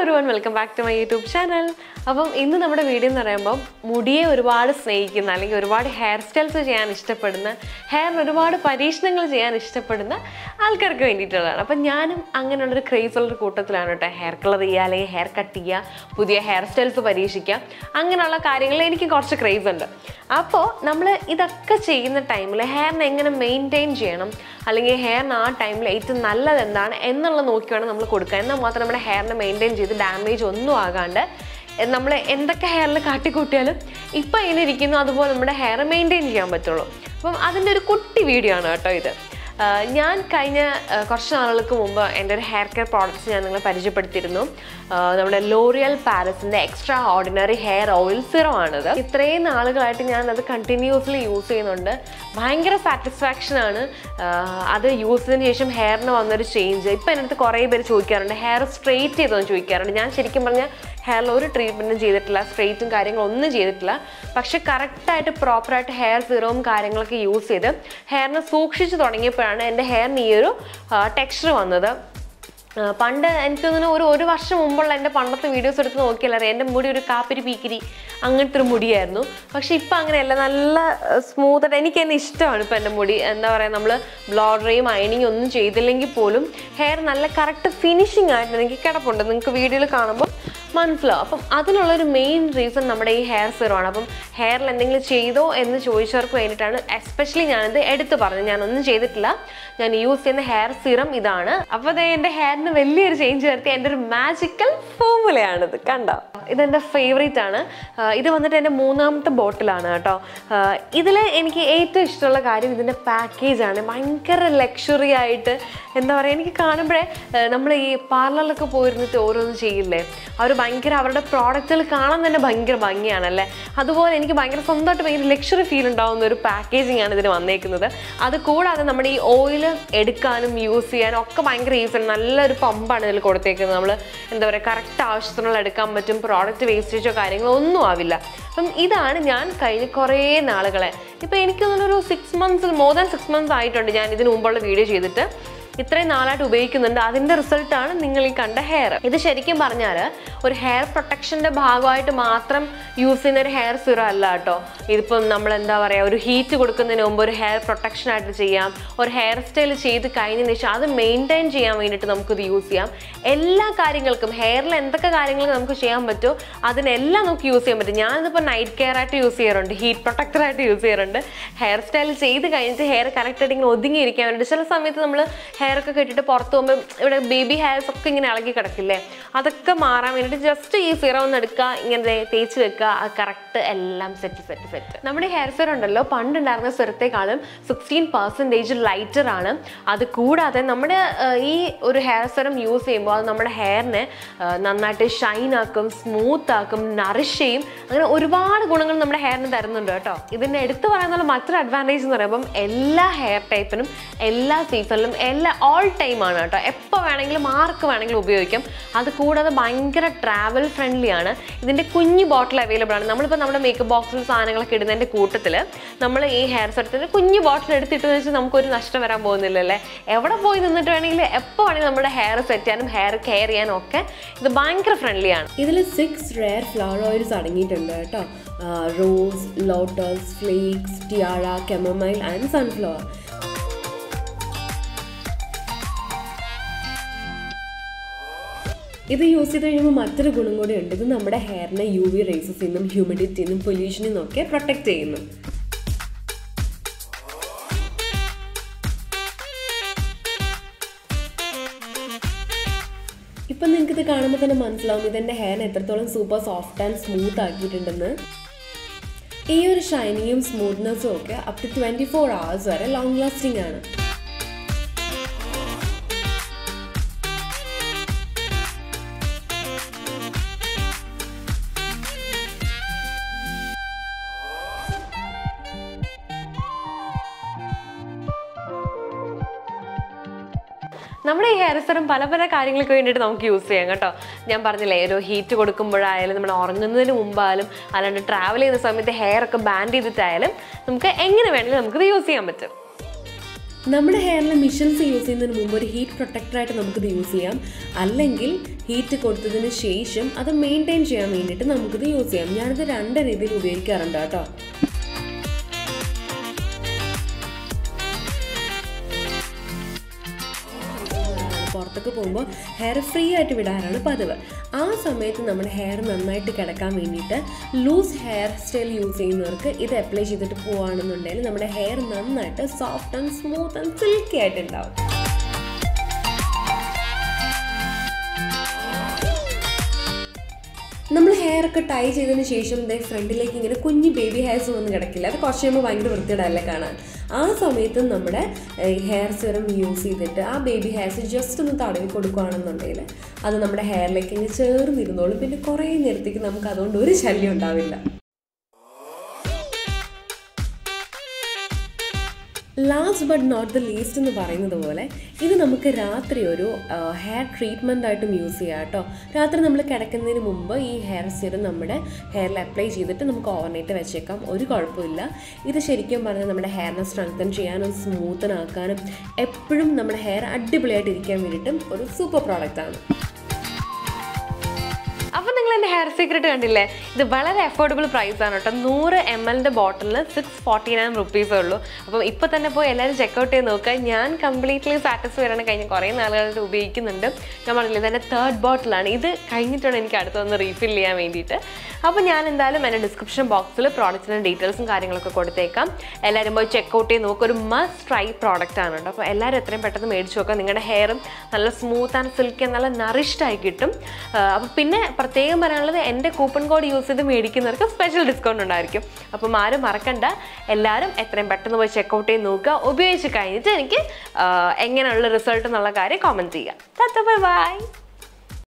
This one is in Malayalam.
ഒരു one welcome back to my YouTube channel അപ്പം ഇന്ന് നമ്മുടെ വീഡിയോ എന്ന് പറയുമ്പോൾ മുടിയെ ഒരുപാട് സ്നേഹിക്കുന്ന അല്ലെങ്കിൽ ഒരുപാട് ഹെയർ സ്റ്റൈൽസ് ചെയ്യാൻ ഇഷ്ടപ്പെടുന്ന ഹെയറിന് ഒരുപാട് പരീക്ഷണങ്ങൾ ചെയ്യാൻ ഇഷ്ടപ്പെടുന്ന ആൾക്കാർക്ക് വേണ്ടിയിട്ടുള്ളതാണ് അപ്പം ഞാനും അങ്ങനെയുള്ളൊരു ക്രേസ് ഉള്ളൊരു കൂട്ടത്തിലാണ് കേട്ടോ ഹെയർ കളർ ചെയ്യുക അല്ലെങ്കിൽ ഹെയർ കട്ട് ചെയ്യുക പുതിയ ഹെയർ സ്റ്റൈൽസ് പരീക്ഷിക്കുക അങ്ങനെയുള്ള കാര്യങ്ങളിൽ എനിക്ക് കുറച്ച് ക്രേസ് ഉണ്ട് അപ്പോൾ നമ്മൾ ഇതൊക്കെ ചെയ്യുന്ന ടൈമിൽ ഹെയറിനെ എങ്ങനെ മെയിൻറ്റെയിൻ ചെയ്യണം അല്ലെങ്കിൽ ഹെയറിന് ആ ടൈമിൽ ഏറ്റവും നല്ലത് എന്താണ് എന്നുള്ളത് നോക്കി വേണം നമ്മൾ കൊടുക്കുക എന്നാൽ മാത്രം നമ്മുടെ ഹെയറിനെ മെയിൻറ്റെയിൻ ചെയ്ത് ഡാമേജ് ഒന്നും ആകാണ്ട് നമ്മൾ എന്തൊക്കെ ഹെയറിൽ കാട്ടിക്കൂട്ടിയാലും ഇപ്പം ഇങ്ങനെ ഇരിക്കുന്നു അതുപോലെ നമ്മുടെ ഹെയർ മെയിൻറ്റെയിൻ ചെയ്യാൻ പറ്റുള്ളൂ അപ്പം അതിൻ്റെ ഒരു കുട്ടി വീഡിയോ ആണ് കേട്ടോ ഇത് ആഹ് ഞാൻ കഴിഞ്ഞ ആഹ് കുറച്ച് നാളുകൾക്ക് മുമ്പ് എൻ്റെ ഒരു ഹെയർ കെയർ പ്രോഡക്റ്റ്സ് ഞാൻ നിങ്ങളെ പരിചയപ്പെടുത്തിയിരുന്നു ആഹ് നമ്മുടെ ലോറിയൽ പാരസിൻ്റെ extra ordinary hair oil serum ആണിത് ഇത്രയും നാളുകളായിട്ട് ഞാൻ അത് കണ്ടിന്യൂസ്ലി യൂസ് ചെയ്യുന്നുണ്ട് ഭയങ്കര സാറ്റിസ്ഫാക്ഷൻ ആണ് ആഹ് അത് യൂസ് ചെയ്തതിന് ശേഷം ഹെയറിന് വന്നൊരു ചേഞ്ച് ഇപ്പം എൻ്റെ അടുത്ത് കുറേ പേര് ചോദിക്കാറുണ്ട് ഹെയർ സ്ട്രെയിറ്റ് ചെയ്തോന്ന് ചോദിക്കാറുണ്ട് ഞാൻ ശരിക്കും പറഞ്ഞാൽ ഹെയറിൽ ഒരു ട്രീറ്റ്മെൻറ്റും ചെയ്തിട്ടില്ല സ്ട്രെയിറ്റും കാര്യങ്ങളും ഒന്നും ചെയ്തിട്ടില്ല പക്ഷെ കറക്റ്റായിട്ട് പ്രോപ്പറായിട്ട് ഹെയർ സിറവും കാര്യങ്ങളൊക്കെ യൂസ് ചെയ്ത് ഹെയറിനെ സൂക്ഷിച്ച് തുടങ്ങിയപ്പോഴാണ് എൻ്റെ ഹെയറിന് ഈ ഒരു ടെക്സ്ചർ വന്നത് ആ, പണ്ട് എനിക്ക് തോന്നുന്നു ഒരു ഒരു വർഷം മുമ്പുള്ള എൻ്റെ പണ്ടത്തെ വീഡിയോസ് എടുത്ത് നോക്കിയാൽ അറിയാം എൻ്റെ മുടി ഒരു കാപ്പിരി പീക്കിരി അങ്ങനത്തെ ഒരു മുടിയായിരുന്നു പക്ഷെ ഇപ്പം അങ്ങനെയല്ല നല്ല സ്മൂത്തായിട്ട് എനിക്ക് തന്നെ ഇഷ്ടമാണ് ഇപ്പം എൻ്റെ മുടി എന്താ പറയുക നമ്മൾ ബ്ലോഡറിയും അയണിങ് ഒന്നും ചെയ്തില്ലെങ്കിൽ പോലും ഹെയർ നല്ല കറക്റ്റ് ഫിനിഷിംഗ് ആയിട്ട് എനിക്ക് കിടപ്പുണ്ട് നിങ്ങൾക്ക് വീഡിയോയിൽ കാണുമ്പോൾ മനസ്സിലാവും അപ്പം അതിനുള്ളൊരു മെയിൻ റീസൺ നമ്മുടെ ഈ ഹെയർ സിറമാണ് അപ്പം ഹെയറിൽ എന്തെങ്കിലും ചെയ്തോ എന്ന് ചോദിച്ചവർക്ക് വേണ്ടിയിട്ടാണ് എസ്പെഷ്യലി ഞാനിത് എടുത്തു പറഞ്ഞത് ഞാനൊന്നും ചെയ്തിട്ടില്ല ഞാൻ യൂസ് ചെയ്യുന്ന ഹെയർ സിറം ഇതാണ് അപ്പോൾ അത് എൻ്റെ ഹെയറിന് വലിയൊരു ചേഞ്ച് വരുത്തി എൻ്റെ ഒരു മാജിക്കൽ ഫോമുലയാണിത് കണ്ടോ ഇതെൻ്റെ ഫേവറേറ്റ് ആണ് ആഹ് ഇത് വന്നിട്ട് എൻ്റെ മൂന്നാമത്തെ ബോട്ടിലാണ് കേട്ടോ ഇതിൽ എനിക്ക് ഏറ്റവും ഇഷ്ടമുള്ള കാര്യം ഇതിൻ്റെ പാക്കേജാണ് ഭയങ്കര ലക്ഷറി ആയിട്ട് എന്താ പറയുക എനിക്ക് കാണുമ്പോഴേ നമ്മൾ ഈ പാർലറിലൊക്കെ പോയിരുന്നിട്ട് ഓരോന്ന് ചെയ്യില്ലേ അവർ ഭയങ്കര അവരുടെ പ്രോഡക്റ്റുകൾ കാണാൻ തന്നെ ഭയങ്കര ഭംഗിയാണല്ലേ അതുപോലെ എനിക്ക് ഭയങ്കര സ്വന്തമായിട്ട് ഭയങ്കര ലക്ഷറി ഫീൽ ഉണ്ടാവുന്ന ഒരു പാക്കേജിംഗ് ആണ് ഇതിന് വന്നേക്കുന്നത് അത് കൂടാതെ നമ്മുടെ ഈ ഓയിൽ എടുക്കാനും യൂസ് ചെയ്യാനും ഒക്കെ ഭയങ്കര ഈസിയാണ് നല്ലൊരു പമ്പാണ് ഇതിൽ കൊടുത്തേക്കുന്നത് നമ്മൾ എന്താ പറയുക കറക്റ്റ് ആവശ്യത്തിനുള്ള എടുക്കാൻ പറ്റും പ്രോഡക്റ്റ് വേസ്റ്റേജോ കാര്യങ്ങളോ ഒന്നും ആവില്ല അപ്പം ഇതാണ് ഞാൻ കഴിഞ്ഞ കുറേ നാളുകളെ ഇപ്പം എനിക്ക് തോന്നുന്നു ഒരു six months more than six months ആയിട്ടുണ്ട് ഞാൻ ഇതിന് മുമ്പുള്ള വീഡിയോ ചെയ്തിട്ട് ഇത്രയും നാളായിട്ട് ഉപയോഗിക്കുന്നുണ്ട് അതിൻ്റെ റിസൾട്ടാണ് നിങ്ങൾ ഈ കണ്ട ഹെയർ ഇത് ശരിക്കും പറഞ്ഞാൽ ഒരു ഹെയർ പ്രൊട്ടക്ഷൻ്റെ ഭാഗമായിട്ട് മാത്രം യൂസ് ചെയ്യുന്ന ഒരു ഹെയർ സിറം അല്ല കേട്ടോ ഇതിപ്പം നമ്മൾ എന്താ പറയുക ഒരു ഹീറ്റ് കൊടുക്കുന്നതിന് മുമ്പ് ഒരു ഹെയർ പ്രൊട്ടക്ഷൻ ആയിട്ട് ചെയ്യാം ഒരു ഹെയർ സ്റ്റൈൽ ചെയ്ത് കഴിഞ്ഞതിന് ശേഷം അത് മെയിൻറ്റെയിൻ ചെയ്യാൻ വേണ്ടിയിട്ട് നമുക്കിത് യൂസ് ചെയ്യാം എല്ലാ കാര്യങ്ങൾക്കും ഹെയറിൽ എന്തൊക്കെ കാര്യങ്ങൾ നമുക്ക് ചെയ്യാൻ പറ്റുമോ അതിനെല്ലാം നമുക്ക് യൂസ് ചെയ്യാൻ പറ്റും ഞാനിതിപ്പോൾ നൈറ്റ് കെയർ ആയിട്ട് യൂസ് ചെയ്യാറുണ്ട് ഹീറ്റ് പ്രൊട്ടക്ടർ ആയിട്ട് യൂസ് ചെയ്യാറുണ്ട് ഹെയർ സ്റ്റൈൽ ചെയ്ത് കഴിഞ്ഞിട്ട് ഹെയർ കറക്റ്റായിട്ട് ഇങ്ങനെ ഒതുങ്ങിയിരിക്കാൻ വേണ്ടി ചില സമയത്ത് നമ്മൾ ഹെയർ ഒക്കെ കെട്ടിട്ട് പുറത്ത് പോകുമ്പോൾ ഇവിടെ ബേബി ഹെയർസ് ഒക്കെ ഇങ്ങനെ ഇളകി കിടക്കില്ലേ അതൊക്കെ മാറാൻ വേണ്ടിയിട്ട് ജസ്റ്റ് ഈ സിറം ഒന്ന് എടുക്കുക ഇങ്ങനെ ദേ തേച്ച് വെക്കുക അത് കറക്റ്റ് എല്ലാം സെറ്റ് സെറ്റ് സെറ്റ് നമ്മുടെ ഹെയർ സിറം ഉണ്ടല്ലോ പണ്ടുണ്ടായിരുന്ന സിറത്തെക്കാളും സിക്സ്റ്റീൻ പെർസെൻറ്റേജ് ലൈറ്റർ ആണ് അത് കൂടാതെ നമ്മുടെ ആ, ഈ ഒരു ഹെയർ സിറം യൂസ് ചെയ്യുമ്പോൾ അത് നമ്മുടെ ഹെയറിനെ ആ, നന്നായിട്ട് ഷൈൻ ആക്കും സ്മൂത്ത് ആക്കും നറിഷ് ചെയ്യും അങ്ങനെ ഒരുപാട് ഗുണങ്ങൾ നമ്മുടെ ഹെയറിന് തരുന്നുണ്ട് കേട്ടോ ഇതിൻ്റെ എടുത്തു പറയാനുള്ള മറ്റൊരു അഡ്വാൻറ്റേജ് എന്ന് പറയുമ്പം എല്ലാ ഹെയർ ടൈപ്പിനും എല്ലാ സീസണിലും എല്ലാ ഓൾ ടൈം ആണ് കേട്ടോ എപ്പോൾ വേണമെങ്കിലും ആർക്ക് വേണമെങ്കിലും ഉപയോഗിക്കാം അത് കൂടാതെ ഭയങ്കര ട്രാവൽ ഫ്രണ്ട്ലി ആണ് ഇതിൻ്റെ കുഞ്ഞു ബോട്ടിൽ അവൈലബിൾ ആണ് നമ്മളിപ്പോൾ നമ്മുടെ മേക്കപ്പ് ബോക്സിൽ സാധനങ്ങളൊക്കെ ഇടുന്നതിൻ്റെ കൂട്ടത്തിൽ നമ്മൾ ഈ ഹെയർ സെറ്റിൻ്റെ കുഞ്ഞു ബോട്ടിൽ എടുത്തിട്ട് വെച്ച് നമുക്കൊരു നഷ്ടം വരാൻ പോകുന്നില്ലല്ലേ എവിടെ പോയി നിന്നിട്ട് വേണമെങ്കിൽ എപ്പോൾ വേണമെങ്കിലും നമ്മുടെ ഹെയർ സെറ്റ് ചെയ്യാനും ഹെയർ കെയർ ചെയ്യാനും ഒക്കെ ഇത് ഭയങ്കര ഫ്രണ്ട്ലി ആണ് ഇതിൽ സിക്സ് റെയർ ഫ്ലവർ ഓയിൽസ് അടങ്ങിയിട്ടുണ്ട് കേട്ടോ rose lotus flax tiare chamomile and sunflower ഇത് യൂസ് ചെയ്ത് കഴിയുമ്പോൾ മറ്റൊരു ഗുണം കൂടി ഉണ്ട് ഇത് നമ്മുടെ ഹെയറിനെ യു വി റേസസിൽ നിന്നും ഹ്യൂമിഡിറ്റിയിൽ നിന്നും പൊല്യൂഷനിൽ നിന്നൊക്കെ പ്രൊട്ടക്റ്റ് ചെയ്യുന്നു ഇപ്പം നിങ്ങൾക്ക് ഇത് കാണുമ്പോൾ തന്നെ മനസ്സിലാവും ഇതെൻ്റെ ഹെയർ എത്രത്തോളം സൂപ്പർ സോഫ്റ്റ് ആൻഡ് സ്മൂത്ത് ആക്കിയിട്ടുണ്ടെന്ന് ഈ ഒരു ഷൈനിങ്ങും സ്മൂത്ത്നെസ്സും ഒക്കെ up to twenty four hours വരെ ലോങ് ലാസ്റ്റിംഗ് ആണ് നമ്മുടെ ഈ ഹെയർ സെറും പല പല കാര്യങ്ങൾക്ക് വേണ്ടിയിട്ട് നമുക്ക് യൂസ് ചെയ്യാം കേട്ടോ ഞാൻ പറഞ്ഞില്ലേ ഒരു ഹീറ്റ് കൊടുക്കുമ്പോഴായാലും നമ്മൾ ഉറങ്ങുന്നതിന് മുമ്പായാലും അല്ലാണ്ട് ട്രാവൽ ചെയ്യുന്ന സമയത്ത് ഹെയർ ഒക്കെ ബാൻഡ് ചെയ്തിട്ടായാലും നമുക്ക് എങ്ങനെ വേണമെങ്കിലും നമുക്കിത് യൂസ് ചെയ്യാൻ പറ്റും നമ്മുടെ ഹെയറിൽ മിഷൻസ് യൂസ് ചെയ്യുന്നതിന് മുമ്പ് ഒരു ഹീറ്റ് പ്രൊട്ടക്ടറായിട്ട് നമുക്കിത് യൂസ് ചെയ്യാം അല്ലെങ്കിൽ ഹീറ്റ് കൊടുത്തതിന് ശേഷം അത് മെയിൻറ്റെയിൻ ചെയ്യാൻ വേണ്ടിയിട്ട് നമുക്കിത് യൂസ് ചെയ്യാം ഞാനിത് രണ്ട് രീതിയിൽ ഉപയോഗിക്കാറുണ്ട് കേട്ടോ പുറത്തൊക്കെ പോകുമ്പോൾ ഹെയർ ഫ്രീ ആയിട്ട് വിടാറാണ് പതിവ് ആ സമയത്ത് നമ്മുടെ ഹെയർ നന്നായിട്ട് കിടക്കാൻ വേണ്ടിയിട്ട് ലൂസ് ഹെയർ സ്റ്റൈൽ യൂസ് ചെയ്യുന്നവർക്ക് ഇത് അപ്ലൈ ചെയ്തിട്ട് പോവുകയാണെന്നുണ്ടെങ്കിൽ നമ്മുടെ ഹെയർ നന്നായിട്ട് soft and smooth and silky ആയിട്ടുണ്ടാവും നമ്മൾ ഹെയർ ഒക്കെ ടൈ ചെയ്തതിന് ശേഷം ദേ ഫ്രണ്ടിലേക്ക് ഇങ്ങനെ കുഞ്ഞ് ബേബി ഹെയർസ് വന്ന് കിടക്കില്ല അത് കുറച്ച് കഴിയുമ്പോൾ ഭയങ്കര വൃത്തിയിടല്ലേ കാണാൻ ആ സമയത്ത് നമ്മുടെ ഹെയർ സെറം യൂസ് ചെയ്തിട്ട് ആ ബേബി ഹെയർസ് ജസ്റ്റ് ഒന്ന് തടവി കൊടുക്കുകയാണെന്നുണ്ടെങ്കിൽ അത് നമ്മുടെ ഹെയറിലേക്ക് ഇങ്ങനെ ചേർന്നിരുന്നോളും പിന്നെ കുറേ നേരത്തേക്ക് നമുക്ക് അതുകൊണ്ട് ഒരു ശല്യം ഉണ്ടാവില്ല last but not the least എന്ന് പറയുന്നത് പോലെ ഇത് നമുക്ക് രാത്രി ഒരു ഹെയർ ട്രീറ്റ്മെൻ്റ് ആയിട്ടും യൂസ് ചെയ്യാം കേട്ടോ രാത്രി നമ്മൾ കിടക്കുന്നതിന് മുമ്പ് ഈ ഹെയർ സിറം നമ്മുടെ ഹെയറിൽ അപ്ലൈ ചെയ്തിട്ട് നമുക്ക് ഓവർനൈറ്റ് വെച്ചേക്കാം ഒരു കുഴപ്പമില്ല ഇത് ശരിക്കും പറഞ്ഞാൽ നമ്മുടെ ഹെയറിനെ സ്ട്രെങ്തൻ ചെയ്യാനും സ്മൂത്തനാക്കാനും എപ്പോഴും നമ്മുടെ ഹെയർ അടിപൊളിയായിട്ട് ഇരിക്കാൻ വേണ്ടിയിട്ടും ഒരു സൂപ്പർ പ്രോഡക്റ്റാണ് അപ്പോൾ നിങ്ങൾ എൻ്റെ ഹെയർ സീക്രട്ട് കണ്ടില്ലേ ഇത് വളരെ അഫോർഡബിൾ പ്രൈസ് ആണ് കേട്ടോ നൂറ് എം എല്ലിൻ്റെ ബോട്ടിലിന് സിക്സ് ഫോർട്ടി നയൻ റുപ്പീസേ ഉള്ളൂ അപ്പോൾ ഇപ്പോൾ തന്നെ പോയി എല്ലാവരും ചെക്കൗട്ട് ചെയ്ത് നോക്കുക ഞാൻ കംപ്ലീറ്റ്ലി സാറ്റിസ്ഫൈഡ് ആണ് കഴിഞ്ഞ കുറേ നാളുകളായിട്ട് ഉപയോഗിക്കുന്നുണ്ട് ഞാൻ പറഞ്ഞില്ല ഇതെൻ്റെ തേർഡ് ബോട്ടിലാണ് ഇത് കഴിഞ്ഞിട്ടാണ് എനിക്ക് അടുത്തൊന്ന് റീഫിൽ ചെയ്യാൻ വേണ്ടിയിട്ട് അപ്പോൾ ഞാൻ എന്തായാലും എൻ്റെ ഡിസ്ക്രിപ്ഷൻ ബോക്സിൽ പ്രോഡക്റ്റിൻ്റെ ഡീറ്റെയിൽസും കാര്യങ്ങളൊക്കെ കൊടുത്തേക്കാം എല്ലാവരും പോയി ചെക്കൗട്ട് ചെയ്ത് നോക്കുക ഒരു മസ്റ്റ് ട്രൈ പ്രോഡക്റ്റ് ആണ് കേട്ടോ അപ്പോൾ എല്ലാവരും എത്രയും പെട്ടെന്ന് മേടിച്ച് നോക്കുക നിങ്ങളുടെ ഹെയറും നല്ല സ്മൂത്ത് ആൻഡ് സിൽക്കി നല്ല നറിഷ്ഡ് ആയി കിട്ടും അപ്പോൾ പിന്നെ പ്രത്യേകം പറയാനുള്ളത് എൻ്റെ കൂപ്പൺ കോഡ് യൂസ് ചെയ്ത് മേടിക്കുന്നവർക്ക് സ്പെഷ്യൽ ഡിസ്കൗണ്ട് ഉണ്ടായിരിക്കും അപ്പം ആരും മറക്കണ്ട എല്ലാവരും എത്രയും പെട്ടെന്ന് പോയി ചെക്കൗട്ട് ചെയ്ത് നോക്കുക ഉപയോഗിച്ച് കഴിഞ്ഞിട്ട് എനിക്ക് ആ, എങ്ങനെയുള്ള റിസൾട്ട് എന്നുള്ള കാര്യം കോമൻറ്റ് ചെയ്യാം ബൈ ബൈ